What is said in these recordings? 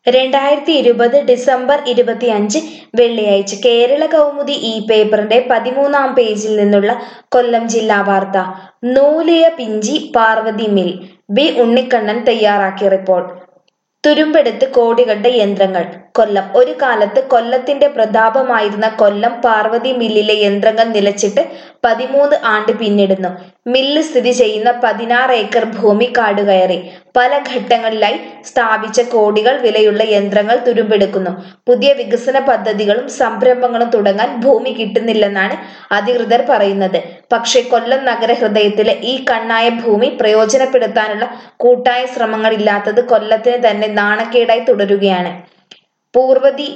രണ്ടായിരത്തി ഇരുപത് ഡിസംബർ ഇരുപത്തിയഞ്ച് വെള്ളിയാഴ്ച കേരള കൗമുദി ഈ പേപ്പറിന്റെ പതിമൂന്നാം പേജിൽ നിന്നുള്ള കൊല്ലം ജില്ലാ വാർത്ത നൂലിയ പിഞ്ചി പാർവതി മിൽ ബി ഉണ്ണിക്കണ്ണൻ തയ്യാറാക്കിയ റിപ്പോർട്ട് തുരുമ്പെടുത്ത് കോടികളുടെ യന്ത്രങ്ങൾ കൊല്ലം ഒരു കാലത്ത് കൊല്ലത്തിന്റെ പ്രതാപമായിരുന്ന കൊല്ലം പാർവതി മില്ലിലെ യന്ത്രങ്ങൾ നിലച്ചിട്ട് പതിമൂന്ന് ആണ്ട് പിന്നിടുന്നു മില്ല് സ്ഥിതി ചെയ്യുന്ന പതിനാറ് ഏക്കർ ഭൂമി കാടുകയറി പല ഘട്ടങ്ങളിലായി സ്ഥാപിച്ച കോടികൾ വിലയുള്ള യന്ത്രങ്ങൾ തുരുമ്പെടുക്കുന്നു പുതിയ വികസന പദ്ധതികളും സംരംഭങ്ങളും തുടങ്ങാൻ ഭൂമി കിട്ടുന്നില്ലെന്നാണ് അധികൃതർ പറയുന്നത് പക്ഷേ കൊല്ലം നഗരഹൃദയത്തിലെ ഈ കണ്ണായ ഭൂമി പ്രയോജനപ്പെടുത്താനുള്ള കൂട്ടായ ശ്രമങ്ങളില്ലാത്തത് കൊല്ലത്തിന് തന്നെ നാണക്കേടായി തുടരുകയാണ് പൂർവതി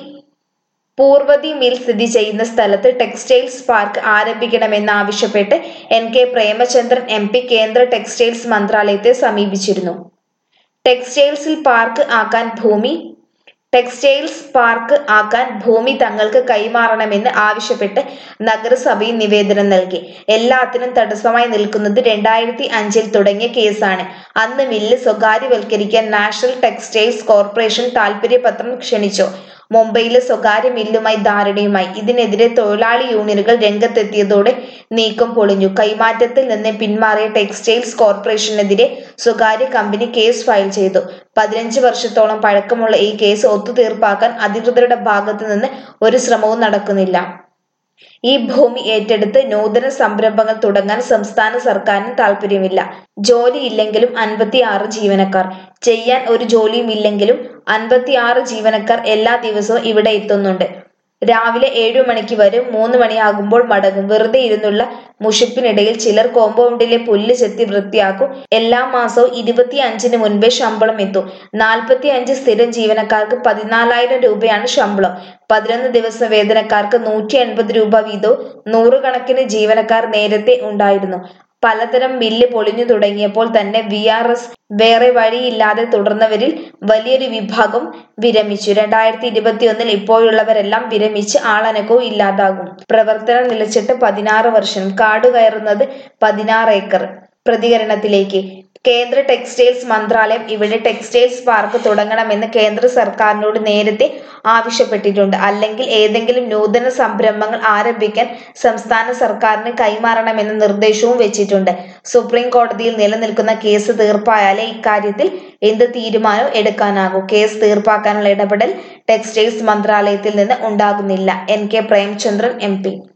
പൂർവതി മിൽ സ്ഥിതി ചെയ്യുന്ന സ്ഥലത്ത് ടെക്സ്റ്റൈൽസ് പാർക്ക് ആരംഭിക്കണമെന്നാവശ്യപ്പെട്ട് N K Premachandran M P കേന്ദ്ര ടെക്സ്റ്റൈൽസ് മന്ത്രാലയത്തെ സമീപിച്ചിരുന്നു ടെക്സ്റ്റൈൽസിൽ പാർക്ക് ആക്കാൻ ഭൂമി ടെക്സ്റ്റൈൽസ് പാർക്ക് ആക്കാൻ ഭൂമി തങ്ങൾക്ക് കൈമാറണമെന്ന് ആവശ്യപ്പെട്ട് നഗരസഭയിൽ നിവേദനം നൽകി എല്ലാത്തിനും തടസ്സമായി നിൽക്കുന്നത് രണ്ടായിരത്തി അഞ്ചിൽ തുടങ്ങിയ കേസാണ് അന്ന് മില്ല് സ്വകാര്യവൽക്കരിക്കാൻ നാഷണൽ ടെക്സ്റ്റൈൽസ് കോർപ്പറേഷൻ താൽപര്യപത്രം ക്ഷണിച്ചു മുംബൈയിലെ സ്വകാര്യ മില്ലുമായി ധാരണയുമായി ഇതിനെതിരെ തൊഴിലാളി യൂണിയനുകൾ രംഗത്തെത്തിയതോടെ നീക്കം പൊളിഞ്ഞു കൈമാറ്റത്തിൽ നിന്ന് പിന്മാറിയ ടെക്സ്റ്റൈൽസ് കോർപ്പറേഷനെതിരെ സ്വകാര്യ കമ്പനി കേസ് ഫയൽ ചെയ്തു പതിനഞ്ച് വർഷത്തോളം പഴക്കമുള്ള ഈ കേസ് ഒത്തുതീർപ്പാക്കാൻ അധികൃതരുടെ ഭാഗത്തു നിന്ന് ഒരു ശ്രമവും നടക്കുന്നില്ല ഈ ഭൂമി ഏറ്റെടുത്ത് നൂതന സംരംഭങ്ങൾ തുടങ്ങാൻ സംസ്ഥാന സർക്കാരിന് താല്പര്യമില്ല ജോലിയില്ലെങ്കിലും അൻപത്തിയാറ് ജീവനക്കാർ ചെയ്യാൻ ഒരു ജോലിയും ഇല്ലെങ്കിലും അൻപത്തിയാറ് ജീവനക്കാർ എല്ലാ ദിവസവും ഇവിടെ എത്തുന്നുണ്ട് രാവിലെ ഏഴു മണിക്ക് വരും മൂന്ന് മണിയാകുമ്പോൾ മടങ്ങും വെറുതെ ഇരുന്നുള്ള മുഷിപ്പിനിടയിൽ ചിലർ കോമ്പൗണ്ടിലെ പുല്ല് ചെത്തി വൃത്തിയാക്കും എല്ലാ മാസവും ഇരുപത്തി അഞ്ചിന് മുൻപേ ശമ്പളം എത്തും നാൽപ്പത്തി അഞ്ച് സ്ഥിരം ജീവനക്കാർക്ക് പതിനാലായിരം രൂപയാണ് ശമ്പളം പതിനൊന്ന് ദിവസ വേതനക്കാർക്ക് നൂറ്റി എൺപത് രൂപ വീതവും നൂറുകണക്കിന് ജീവനക്കാർ നേരത്തെ ഉണ്ടായിരുന്നു പലതരം ബില്ല് പൊളിഞ്ഞു തുടങ്ങിയപ്പോൾ തന്നെ വി ആർ എസ് വേറെ വഴിയില്ലാതെ തുടർന്നവരിൽ വലിയൊരു വിഭാഗം വിരമിച്ചു രണ്ടായിരത്തി ഇരുപത്തിയൊന്നിൽ ഇപ്പോഴുള്ളവരെല്ലാം വിരമിച്ച് ആളനക്കവും ഇല്ലാതാകും പ്രവർത്തനം നിലച്ചിട്ട് പതിനാറ് വർഷം കാട് കയറുന്നത് പതിനാറ് ഏക്കർ പ്രതികരണത്തിലേക്ക് കേന്ദ്ര ടെക്സ്റ്റൈൽസ് മന്ത്രാലയം ഇവിടെ ടെക്സ്റ്റൈൽസ് പാർക്ക് തുടങ്ങണമെന്ന് കേന്ദ്ര സർക്കാരിനോട് നേരത്തെ ആവശ്യപ്പെട്ടിട്ടുണ്ട് അല്ലെങ്കിൽ ഏതെങ്കിലും നൂതന സംരംഭങ്ങൾ ആരംഭിക്കാൻ സംസ്ഥാന സർക്കാരിന് കൈമാറണമെന്ന നിർദ്ദേശവും വെച്ചിട്ടുണ്ട് സുപ്രീം കോടതിയിൽ നിലനിൽക്കുന്ന കേസ് തീർപ്പായാലേ ഇക്കാര്യത്തിൽ എന്ത് തീരുമാനവും എടുക്കാനാകൂ കേസ് തീർപ്പാക്കാനുള്ള ഇടപെടൽ ടെക്സ്റ്റൈൽസ് മന്ത്രാലയത്തിൽ നിന്ന് ഉണ്ടാകുന്നില്ല എൻ കെ പ്രേമചന്ദ്രൻ എം